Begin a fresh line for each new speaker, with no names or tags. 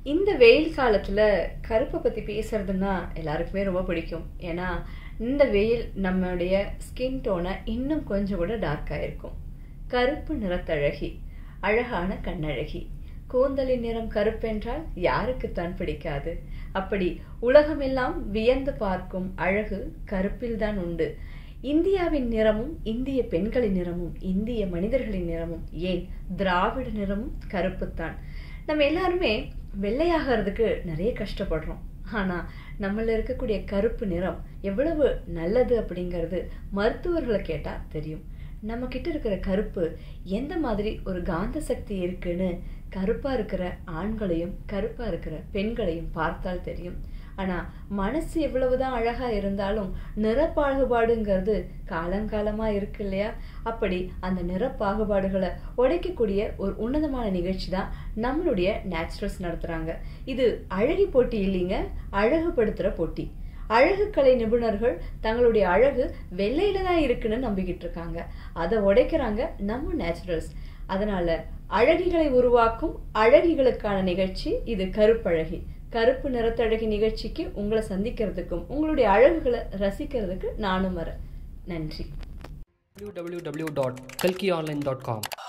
இந்த வெயில் காலத்துல கருப்பை பத்தி பேசுறதுன்னா எல்லாருக்குமே ரொம்ப பிடிக்கும் ஏன்னா இந்த வெயில் நம்மளுடைய ஸ்கின் டோனை இன்னும் கொஞ்சம் கூட டார்க்காக இருக்கும் கருப்பு நிறத்தழகி அழகான கண்ணழகி கூந்தலின் நிறம் கருப்பென்றால் யாருக்குத்தான் பிடிக்காது அப்படி உலகமெல்லாம் வியந்து பார்க்கும் அழகு கருப்பில்தான் உண்டு இந்தியாவின் நிறமும் இந்திய பெண்களின் நிறமும் இந்திய மனிதர்களின் நிறமும் ஏன் திராவிட நிறமும் கருப்புத்தான் நம்ம எல்லாருமே வெள்ளையாகிறதுக்கு நிறைய கஷ்டப்படுறோம் ஆனா நம்மள இருக்கக்கூடிய கருப்பு நிறம் எவ்வளவு நல்லது அப்படிங்கிறது மருத்துவர்களை கேட்டா தெரியும் நம்ம கிட்ட இருக்கிற கருப்பு எந்த மாதிரி ஒரு காந்த சக்தி இருக்குன்னு கருப்பா இருக்கிற ஆண்களையும் கருப்பா இருக்கிற பெண்களையும் பார்த்தால் தெரியும் ஆனா மனசு எவ்வளவுதான் அழகா இருந்தாலும் நிறப்பாகுபாடுங்கிறது காலங்காலமா இருக்கு இல்லையா அப்படி அந்த நிறப்பாகுபாடுகளை உடைக்கக்கூடிய ஒரு உன்னதமான நிகழ்ச்சி தான் நம்மளுடைய நேச்சுரல்ஸ் நடத்துறாங்க இது அழகி போட்டி இல்லைங்க அழகுபடுத்துற போட்டி அழகு கலை நிபுணர்கள் தங்களுடைய அழகு வெள்ளையில தான் இருக்குன்னு நம்பிக்கிட்டு இருக்காங்க அதை உடைக்கிறாங்க நம்ம நேச்சுரல்ஸ் அதனால அழகிகளை உருவாக்கும் அழகிகளுக்கான நிகழ்ச்சி இது கருப்பழகி கருப்பு நிறத்தழகி நிகழ்ச்சிக்கு உங்களை சந்திக்கிறதுக்கும் உங்களுடைய அழகுகளை ரசிக்கிறதுக்கு நானும் வரேன் நன்றி
www.kalkionline.com